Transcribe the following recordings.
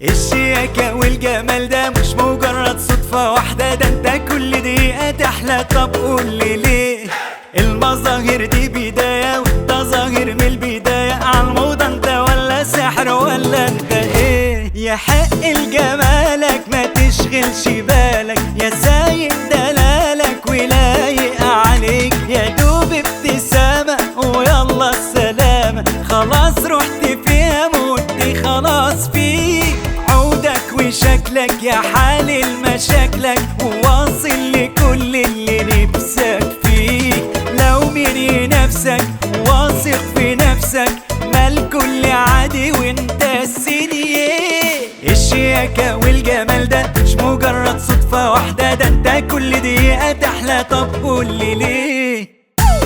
الشياكة والجمال ده مش مجرد صدفة واحدة ده انت كل دقيقة تحلى طب قول لي ليه المظاهر دي بداية وانت ظاهر من البداية عالموضة انت ولا سحر ولا انت ايه يحق لجمالك ما تشغلش بالك يا سايق دلالك ولايق عليك يا دوب ابتسامة ويلا السلامة خلاص رحت فيها مت خلاص فيك عودك وشكلك يا حال المشاكلك وواصل لكل اللي نفسك فيه لو مري نفسك واثق في نفسك ما الكل عادي وانت السنيه الشياكة والجمال ده مش مجرد صدفة واحدة ده انت كل دقيقة تحلى طب قول لي ليه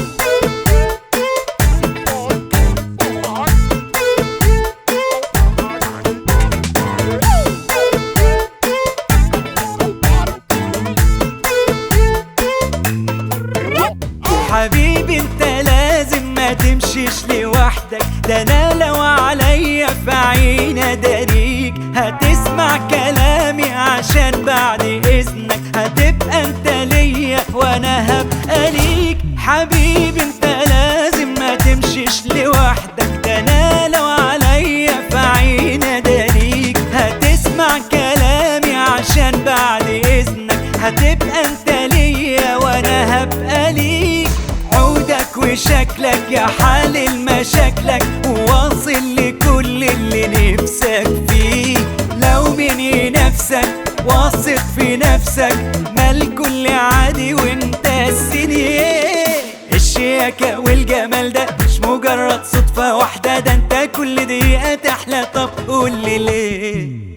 حبيبي انت لازم ما تمشيش لوحدك ده انا لو عليا في عين اداريك هتسمع كلامي عشان بعد اذنك هتبقى انت ليا وانا هبقى ليك حبيبي انت لازم ما تمشيش لوحدك ده انا لو عليا في عين اداريك هتسمع كلامي عشان بعد اذنك هتبقى انت ليا وانا هبقى ليك عودك وشكلك يا حال المشاكلك وواصل لكل اللي نفسك فيه لو بني نفسك واثق في نفسك ما الكل عادي وانت السنيه الشياكة والجمال ده مش مجرد صدفة واحدة ده انت كل دقيقة تحلى طب قول لي ليه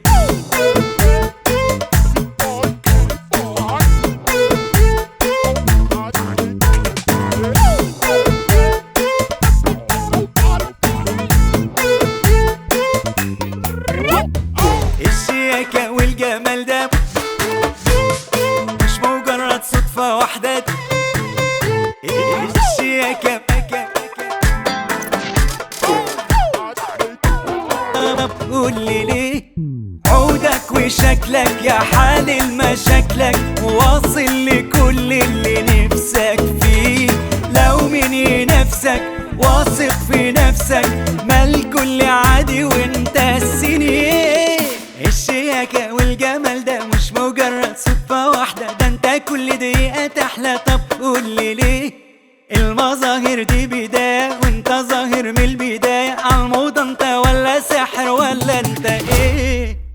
الشياكة والجمال ده مش مجرد صدفة واحدة الشياكة طب قول لي ليه عودك وشكلك يا حال المشاكلك واصل لكل اللي نفسك فيه لو مني نفسك واثق في نفسك ما الكل عادي وانت السنيه الشياكة والجمال ده مش مجرد صدفة واحدة ده انت كل دقيقة تحلى طب قول لي ليه المظاهر دي بداية وانت ظاهر من البداية عالموضة انت ولا سحر ولا انت ايه